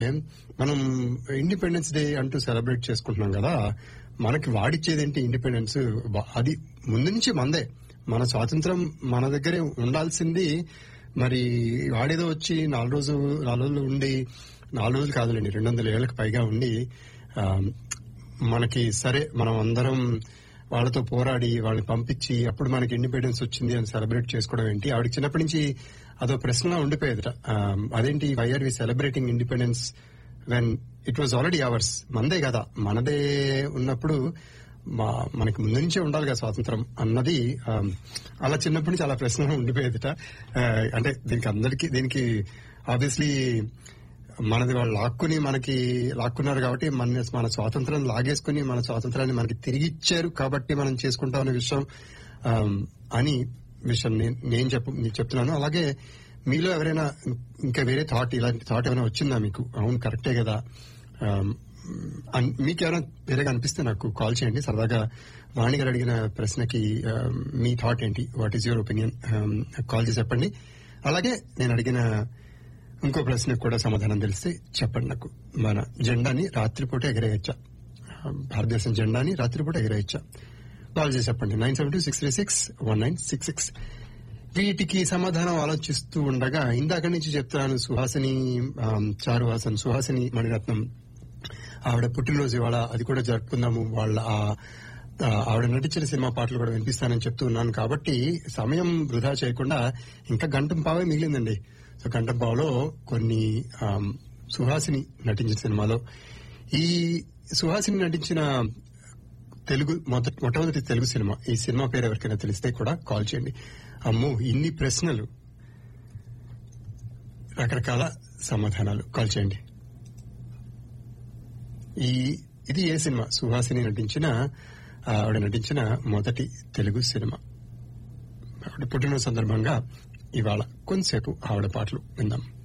మనం independence day అంటూ celebrate చేసుకుంటున్నాం కదా మనకి వాడిచ్చేది ఏంటి ఇండిపెండెన్స్ వా- అది ముందు నుంచి మందే మన స్వాతంత్రం మన దగ్గరే ఉండాల్సింది మరి వాడేదో వచ్చి నాలుగు రోజు నాలుగు రోజులు ఉండి నాలుగు రోజులు కాదులేండి రెండు వందల ఏళ్లకు పైగా ఉండి ఆ, మనకి సరే మనం అందరం వాళ్ళతో పోరాడి వాళ్ళని పంపించి అప్పుడు మనకి ఇండిపెండెన్స్ వచ్చింది అని సెలబ్రేట్ చేసుకోవడం ఏంటి ఆవిడకి చిన్నప్పటి నుంచి అదో ప్రశ్నలా ఉండిపోయేదిట ఆ, అదేంటి why are we celebrating independence when it was already ours మనదే కదా మనదే ఉన్నప్పుడు మా- మనకి ముందు నుంచే ఉండాలి కదా స్వాతంత్రం అన్నది ఆ, అలా చిన్నప్పటి నుంచి అలా ప్రశ్న ఉండిపోయేదిట ఆ, అంటే దీనికి అందరికి దీనికి ఆబ్వియస్లీ మనది వాళ్ళు లాక్కుని మనకి లాక్కున్నారు కాబట్టి మన మన స్వాతంత్రం లాగేసుకుని మన స్వాతంత్రాన్ని మనకి తిరిగి ఇచ్చారు కాబట్టి మనం చేసుకుంటాం అనే విషయం ఆ, అని విషయం నేను నేను చెప్పు నేను చెప్తున్నాను అలాగే మీలో ఎవరైనా ఇంకా వేరే థాట్ ఇలాంటి థాట్ ఏమైనా వచ్చిందా మీకు అవును కరెక్టే కదా ఆమ్, అన్- మీకేమైనా వేరేగా అనిపిస్తే నాకు కాల్ చేయండి సరదాగా వాణి గారు అడిగిన ప్రశ్నకి ఆమ్, మీ థాట్ ఏంటి what is your opinion call చేసి చెప్పండి అలాగే నేను అడిగిన ఇంకో ప్రశ్నకు కూడా సమాధానం తెలిస్తే చెప్పండి నాకు మన జెండాని రాత్రిపూట ఎగరేయచ్చా భారతదేశం జెండాని రాత్రిపూట ఎగరేయచ్చా కాల్ చేసి చెప్పండి nine seven two six three six one nine six six వీటికి సమాధానం ఆలోచిస్తూ ఉండగా ఇందాక నుంచి చెప్తున్నాను సుహాసిని ఆమ్, చారుహాసన్ సుహాసిని మణిరత్నం ఆవిడ పుట్టినరోజు ఇవాళ అది కూడా జరుపుకుందాము వాళ్ళ ఆ- ఆ, ఆవిడ నటించిన సినిమా పాటలు కూడా వినిపిస్తానని చెప్తూ ఉన్నాను కాబట్టి సమయం వృధా చేయకుండా ఇంకా గంటం పావే మిగిలిందండి సో గంటం పావులో కొన్ని ఆమ్, సుహాసిని నటించిన సినిమాలో ఈ సుహాసిని నటించిన తెలుగు మొదటి మొట్టమొదటి తెలుగు సినిమా ఈ సినిమా పేరు ఎవరికైనా తెలిస్తే కూడా కాల్ చేయండి అమ్మో ఇన్ని ప్రశ్నలు రకరకాల సమాధానాలు కాల్ చేయండి ఈ ఇది ఏ సినిమా సుహాసిని నటించిన ఆ, ఆవిడ నటించిన మొదటి తెలుగు సినిమా ఆవిడ పుట్టినరోజు సందర్భంగా ఇవాళ కొంతసేపు ఆవిడ పాటలు విందాం